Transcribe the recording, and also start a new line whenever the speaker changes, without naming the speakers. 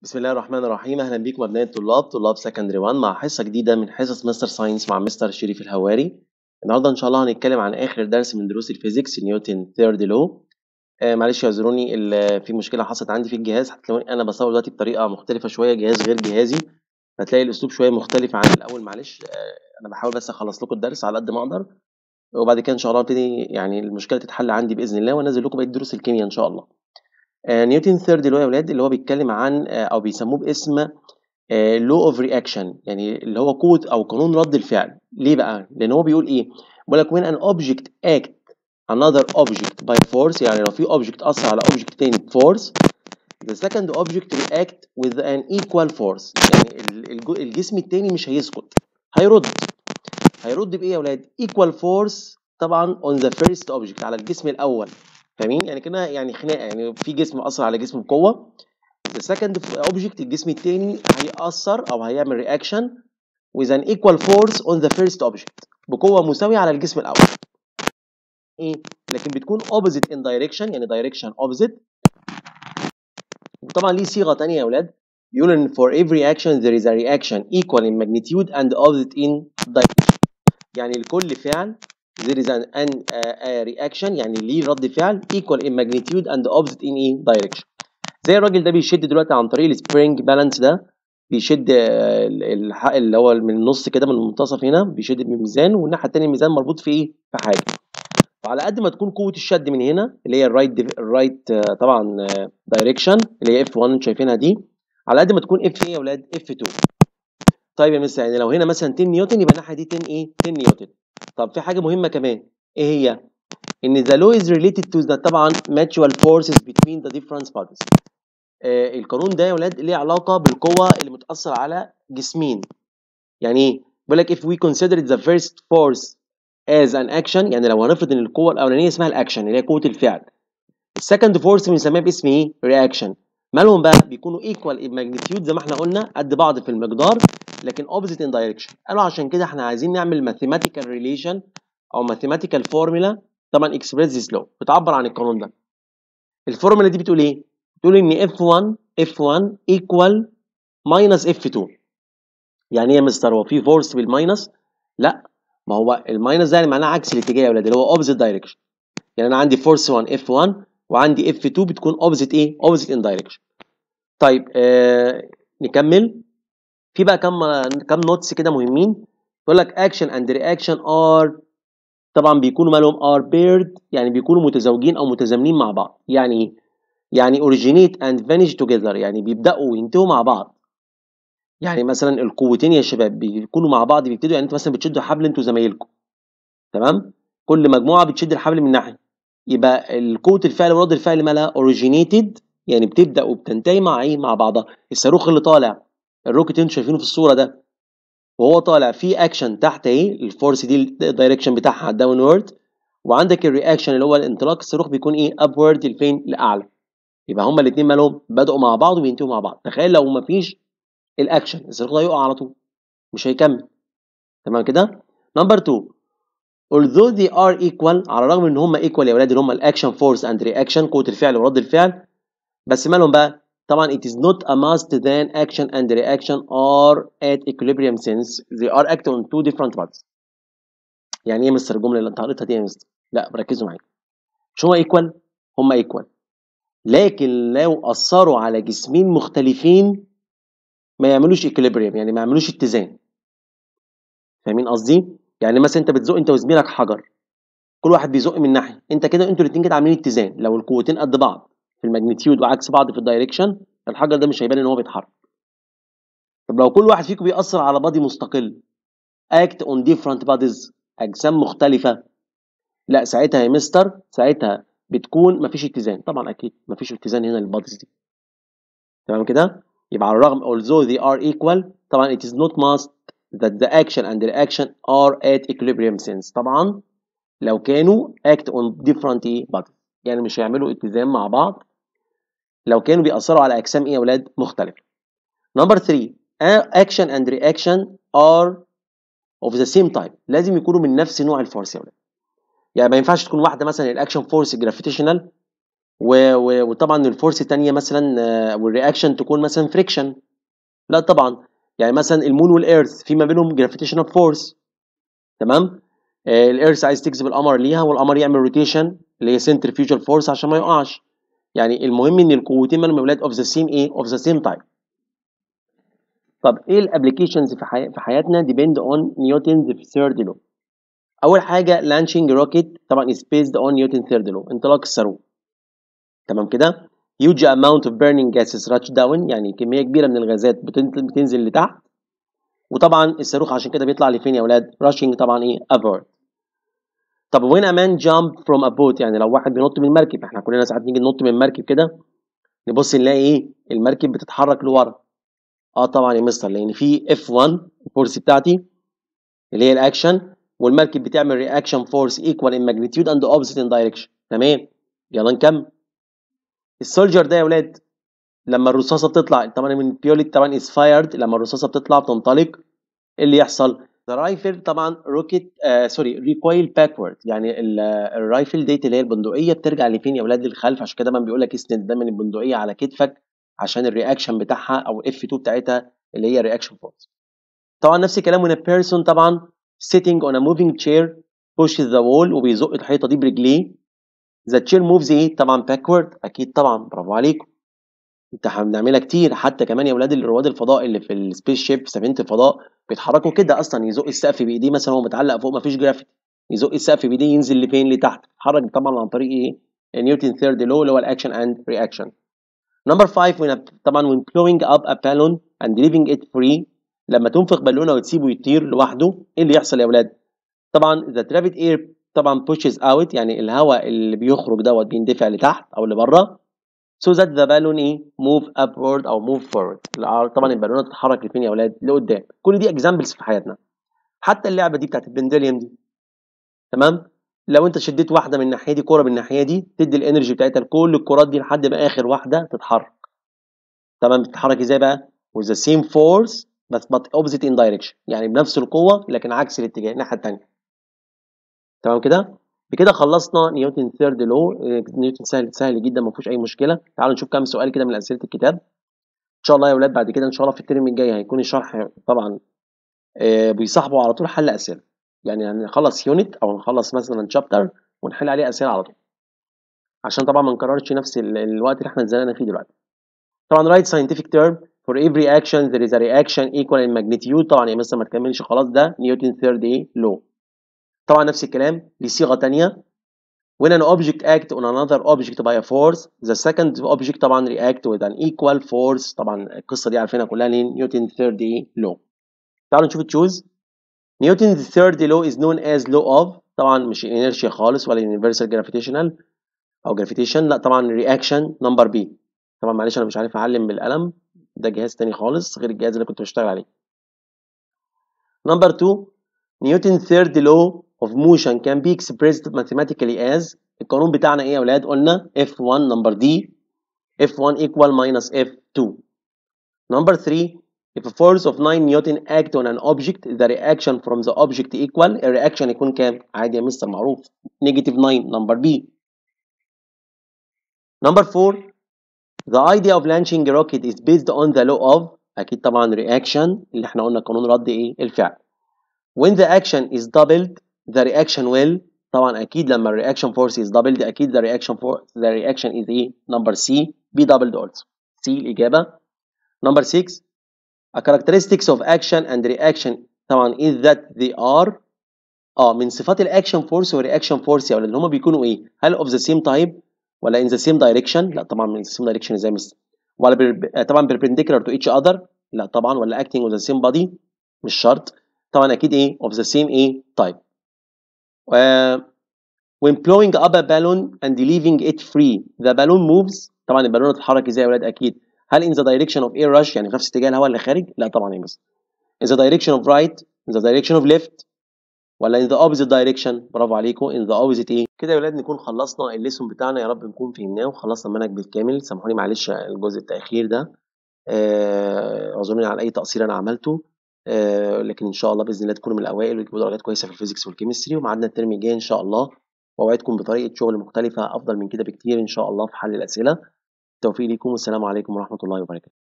بسم الله الرحمن الرحيم اهلا بيكم ابناء الطلاب طلاب سكندري 1 مع حصه جديده من حصص مستر ساينس مع مستر شريف الهواري النهارده ان شاء الله هنتكلم عن اخر درس من دروس الفيزيكس نيوتن ثيرد لو آه معلش اعذروني ال- في مشكله حصلت عندي في الجهاز هتلاقوني انا بصور دلوقتي بطريقه مختلفه شويه جهاز غير جهازي هتلاقي الاسلوب شويه مختلف عن الاول معلش آه انا بحاول بس اخلص لكم الدرس على قد ما اقدر وبعد كده ان شاء الله ابتدي يعني المشكله تتحل عندي باذن الله وانزل لكم بقيه دروس الكيمياء ان شاء الله آه، نيوتن ثيرد اللي هو يا اولاد اللي هو بيتكلم عن آه، او بيسموه باسم لو اوف رياكشن يعني اللي هو قوه او قانون رد الفعل ليه بقى لان هو بيقول ايه بيقول لك when an object act another object by force يعني لو في object اثر على object تاني بفورس the second object react with an equal force يعني ال- الج- الجسم التاني مش هيسكت هيرد هيرد بايه يا اولاد equal force طبعا on the first object على الجسم الاول فاهمين يعني كده يعني خناقه يعني في جسم اثر على جسم بقوه the second object الجسم التاني هيأثر او هيعمل reaction with an equal force on the first object بقوه مساويه على الجسم الاول ايه لكن بتكون opposite in direction يعني direction opposite وطبعا ليه صيغه تانية يا اولاد بيقول ان for every action there is a reaction equal in magnitude and opposite in direction يعني لكل فعل there is an, an a, a reaction يعني ليه رد فعل equal in magnitude and opposite in ايه direction زي الراجل ده بيشد دلوقتي عن طريق السبرينج بالانس ده بيشد آه، ال- الح- اللي هو من النص كده من المنتصف هنا بيشد من الميزان والناحيه التانيه الميزان مربوط في ايه في حاجه وعلى قد ما تكون قوه الشد من هنا اللي هي الرايت ديف- الرايت آه، طبعا دايركشن اللي هي اف 1 انتوا شايفينها دي على قد ما تكون اف ايه يا اولاد اف 2 طيب يا مستر يعني لو هنا مثلا 10 نيوتن يبقى الناحيه دي 10 ايه 10 نيوتن طب في حاجه مهمه كمان ايه هي ان the law is related to the طبعا mutual forces between the different bodies آه القانون ده يا ولاد ليه علاقه بالقوه اللي متاثر على جسمين يعني ايه بيقول لك if we consider the first force as an action يعني لو هنفرض ان القوه الاولانيه اسمها الاكشن اللي هي قوه الفعل السكند فورس بنسميها باسم ايه رياكشن مالهم بقى بيكونوا equal in magnitude زي ما احنا قلنا قد بعض في المقدار لكن opposite in direction قالوا عشان كده احنا عايزين نعمل mathematical relation او mathematical formula طبعا express this law بتعبر عن القانون ده الفورمولا دي بتقول ايه بتقول ان F1 F1 equal minus F2 يعني ايه يا مستر هو في فورس بالماينس لا ما هو الماينس ده يعني معناه عكس الاتجاه يا ولاد اللي هو opposite direction يعني انا عندي فورس 1 F1 وعندي F2 بتكون opposite ايه opposite in direction طيب آه نكمل في بقى كم كم نوتس كده مهمين يقول لك action and reaction are طبعا بيكونوا مالهم are paired يعني بيكونوا متزوجين او متزامنين مع بعض يعني ايه يعني originate and vanish together يعني بيبداوا وينتهوا مع بعض يعني مثلا القوتين يا شباب بيكونوا مع بعض بيبتدوا يعني انت مثلا بتشدوا حبل انتوا زمايلكم تمام كل مجموعه بتشد الحبل من ناحيه يبقى قوه الفعل ورد الفعل مالها originated يعني بتبدا وبتنتهي مع ايه مع بعضها الصاروخ اللي طالع الروكت انتوا شايفينه في الصوره ده وهو طالع في اكشن تحت اهي الفورس دي الدايركشن بتاعها داونورد وعندك الرياكشن اللي هو الانطلاق الصاروخ بيكون ايه ابورد لفين لاعلى يبقى هما الاثنين مالهم بدأوا مع بعض وبينتهوا مع بعض تخيل لو مفيش الاكشن الصاروخ ده هيقع على طول مش هيكمل تمام كده نمبر 2 although they are equal على الرغم ان هم equal يا ولاد اللي هم الاكشن فورس اند رياكشن قوه الفعل ورد الفعل بس مالهم بقى طبعا it is not a must then action and reaction are at equilibrium since they are acting on two different parts يعني ايه يا مستر الجمله اللي انت قريتها دي يا مستر لا ركزوا معايا مش هو equal هم equal لكن لو اثروا على جسمين مختلفين ما يعملوش equilibrium يعني ما يعملوش اتزان فاهمين قصدي يعني مثلا انت بتزق انت وزميلك حجر كل واحد بيزق من ناحيه انت كده انتوا الاثنين كده عاملين اتزان لو القوتين قد بعض في الماجنتيود وعكس بعض في الدايركشن الحجر ده مش هيبان ان هو بيتحرك طب لو كل واحد فيكم بيأثر على بادي مستقل act on different bodies اجسام مختلفه لا ساعتها يا مستر ساعتها بتكون مفيش اتزان طبعا اكيد مفيش اتزان هنا للباديز دي تمام كده يبقى على الرغم although they are equal طبعا it is not must that the action and the reaction are at equilibrium since طبعا لو كانوا act on different ايه bodies يعني مش هيعملوا اتزان مع بعض لو كانوا بيأثروا على اجسام ايه يا اولاد مختلفه نمبر 3 action and reaction are of the same type لازم يكونوا من نفس نوع الفورس يا اولاد يعني ما ينفعش تكون واحده مثلا الاكشن فورس جرافيتيشنال و- و- وطبعا الفورس التانية مثلا آه، والرياكشن تكون مثلا فريكشن لا طبعا يعني مثلا المون والايرث في ما بينهم جرافيتيشنال فورس تمام آه، الارث عايز تجذب القمر ليها والقمر يعمل روتيشن اللي هي سنترفيوجال فورس عشان ما يقعش يعني المهم ان القوتين مالهم اولاد اوف ذا سيم ايه اوف ذا سيم تايب طب ايه الابلكيشنز في حي... في حياتنا depend on نيوتنز third law اول حاجه لانشنج روكيت طبعا is based on نيوتن third law انطلاق الصاروخ تمام كده huge amount of burning gases rush down يعني كميه كبيره من الغازات بتنزل, بتنزل لتحت وطبعا الصاروخ عشان كده بيطلع لفين يا اولاد rushing طبعا ايه upward طب when a man jump from a boat يعني لو واحد بينط من مركب احنا كلنا ساعات نيجي ننط من مركب كده نبص نلاقي ايه المركب بتتحرك لورا اه طبعا يا مستر لان في F1 الفورس بتاعتي اللي هي الاكشن والمركب بتعمل رياكشن فورس ايكوال ان ماجنتيود اند اوبوزيت ان دايركشن تمام يلا نكمل السولجر ده يا ولاد لما الرصاصه بتطلع طبعا من بيوليت طبعا از فايرد لما الرصاصه بتطلع بتنطلق ايه اللي يحصل الرايفل طبعا روكيت آه سوري ريكويل باكورد يعني ال- الرايفل ديت اللي هي البندقيه بترجع لفين يا ولاد للخلف عشان كده دايما بيقول لك اسند دايما البندقيه على كتفك عشان الرياكشن بتاعها او اف 2 بتاعتها اللي هي رياكشن فورس طبعا نفس الكلام when a person طبعا sitting on a moving chair pushes the wall وبيزق الحيطه دي برجليه the chair moves ايه طبعا backward اكيد طبعا برافو عليكم انت احنا بنعملها كتير حتى كمان يا ولاد رواد الفضاء اللي في السبيس شيب سفينه الفضاء بيتحركوا كده اصلا يزق السقف بايديه مثلا هو متعلق فوق ما فيش جرافيتي يزق السقف بايديه ينزل لفين لتحت يتحرك طبعا عن طريق ايه نيوتن ثيرد لو اللي هو الاكشن اند رياكشن نمبر 5 when a- طبعا when blowing up a balloon and leaving it free لما تنفخ بالونه وتسيبه يطير لوحده ايه اللي يحصل يا ولاد طبعا the trapped air طبعا pushes out يعني الهواء اللي بيخرج دوت بيندفع لتحت او لبره so that the balloon ايه move upward او move forward الع- طبعا البالونه تتحرك لفين يا اولاد لقدام كل دي اكزامبلز في حياتنا حتى اللعبه دي بتاعت البندليوم دي تمام لو انت شديت واحده من الناحيه دي كوره من الناحيه دي تدي الانرجي بتاعتها لكل الكرات دي لحد ما اخر واحده تتحرك تمام بتتحرك ازاي بقى with the same force بس but opposite in direction يعني بنفس القوه لكن عكس الاتجاه الناحيه الثانيه تمام كده بكده خلصنا نيوتن ثيرد لو نيوتن سهل سهل جدا ما فيهوش اي مشكله تعالوا نشوف كام سؤال كده من اسئله الكتاب ان شاء الله يا اولاد بعد كده ان شاء الله في الترم الجاي هيكون الشرح طبعا آه، بيصاحبه على طول حل اسئله يعني هنخلص يونت او نخلص مثلا شابتر ونحل عليه اسئله على طول عشان طبعا ما نكررش نفس ال- الوقت اللي احنا اتزنقنا فيه دلوقتي طبعا write scientific term for every action there is a reaction equal in magnitude طبعا يا مستر ما تكملش خلاص ده نيوتن ثيرد ايه لو طبعا نفس الكلام دي صيغه تانية when an object act on another object by a force the second object طبعا react with an equal force طبعا القصه دي عارفينها كلها ليه نيوتن ثيرد ايه لو تعالوا نشوف تشوز نيوتن ثيرد لو is known as law of طبعا مش inertia خالص ولا universal gravitational او gravitation لا طبعا reaction number B طبعا معلش انا مش عارف اعلم بالقلم ده جهاز تاني خالص غير الجهاز اللي كنت بشتغل عليه number 2 نيوتن third law of motion can be expressed mathematically as القانون بتاعنا ايه يا اولاد قلنا F1 number D F1 equal minus F2 number 3 if a force of 9 نيوتن act on an object the reaction from the object equal الرياكشن يكون كام عادي يا مستر معروف negative 9 number B number 4 The idea of launching a rocket is based on the law of أكيد طبعا reaction اللي احنا قلنا قانون رد ايه الفعل. When the action is doubled the reaction will طبعا أكيد لما ال reaction force is doubled أكيد the reaction force the reaction is ايه number C be doubled also. C الإجابة. Number 6 A characteristics of action and reaction طبعا is that they are اه من صفات الاكشن فورس والرياكشن فورس يا ولاد اللي هم بيكونوا ايه؟ هل of the same type ولا in the same direction؟ لا طبعا من the same direction ازاي مثلا ولا بر... آه، طبعا perpendicular to each other؟ لا طبعا ولا acting with the same body؟ مش شرط طبعا اكيد ايه of the same ايه type uh, when blowing up a balloon and leaving it free the balloon moves طبعا البالونه تتحرك ازاي يا ولاد اكيد هل in the direction of air rush يعني في نفس اتجاه الهواء اللي خارج؟ لا طبعا يا مس in the direction of right in the direction of left ولا in the opposite direction برافو عليكم in the opposite ايه كده يا ولاد نكون خلصنا الليسون بتاعنا يا رب نكون فهمناه وخلصنا المنهج بالكامل سامحوني معلش الجزء التأخير ده آه، اعذروني على اي تقصير انا عملته آه، لكن ان شاء الله باذن الله تكونوا من الاوائل وتجيبوا درجات كويسه في الفيزيكس والكيمستري وميعادنا الترم الجاي ان شاء الله وأوعدكم بطريقة شغل مختلفة أفضل من كده بكتير إن شاء الله في حل الأسئلة التوفيق ليكم والسلام عليكم ورحمة الله وبركاته